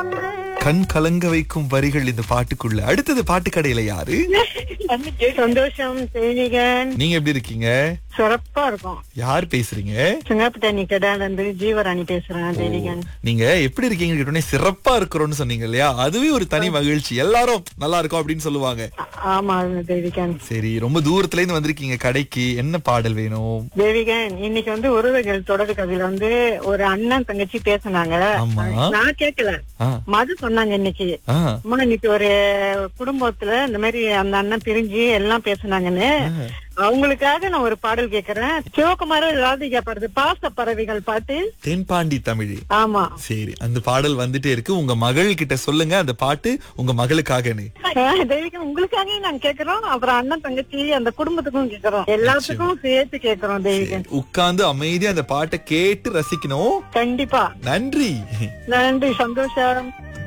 கண் கலங்க வைக்கும் வரிகள் இந்த பாட்டுக்குள்ள அடுத்தது பாட்டு கடையில யாரு சந்தோஷம் தேனிகன் நீங்க எப்படி இருக்கீங்க சிறப்பா இருக்கும் யார் பேசுறீங்க சிங்கப்பட்டணி கடால இருந்து ஜீவராணி பேசுறேன் தேனிகன் நீங்க எப்படி இருக்கீங்க கேட்டோடனே சிறப்பா இருக்கிறோம்னு சொன்னீங்க இல்லையா அதுவே ஒரு தனி மகிழ்ச்சி எல்லாரும் நல்லா இருக்கும் அப்படின்னு சொல்லுவாங்க ஆமா தேவிகன் சரி ரொம்ப தூரத்துல இருந்து வந்திருக்கீங்க கடைக்கு என்ன பாடல் வேணும் தேவிகன் இன்னைக்கு வந்து உறவுகள் தொடர் கதையில வந்து ஒரு அண்ணன் தங்கச்சி பேசுனாங்க ஆமா. நான் கேட்கல ஆ, மது சொன்னாங்க இன்னைக்கு ஆ, அம்மா இன்னைக்கு ஒரு குடும்பத்துல இந்த மாதிரி அந்த அண்ணன் பிரிஞ்சு எல்லாம் பேசுனாங்கன்னு அவங்களுக்காக நான் ஒரு பாடல் கேக்குறேன் சிவகுமார ராதிகா பாடுறது பாச பறவைகள் பாட்டு தென்பாண்டி தமிழ் ஆமா சரி அந்த பாடல் வந்துட்டே இருக்கு உங்க மகள் கிட்ட சொல்லுங்க அந்த பாட்டு உங்க மகளுக்காகன்னு தெய்வீகம் உங்களுக்காக நாங்க கேக்குறோம் அப்புறம் அண்ணன் தங்கச்சி அந்த குடும்பத்துக்கும் கேக்குறோம் எல்லாத்துக்கும் சேர்த்து கேக்குறோம் தெய்வீகன் உட்கார்ந்து அமைதியா அந்த பாட்டை கேட்டு ரசிக்கணும் கண்டிப்பா நன்றி நன்றி சந்தோஷம்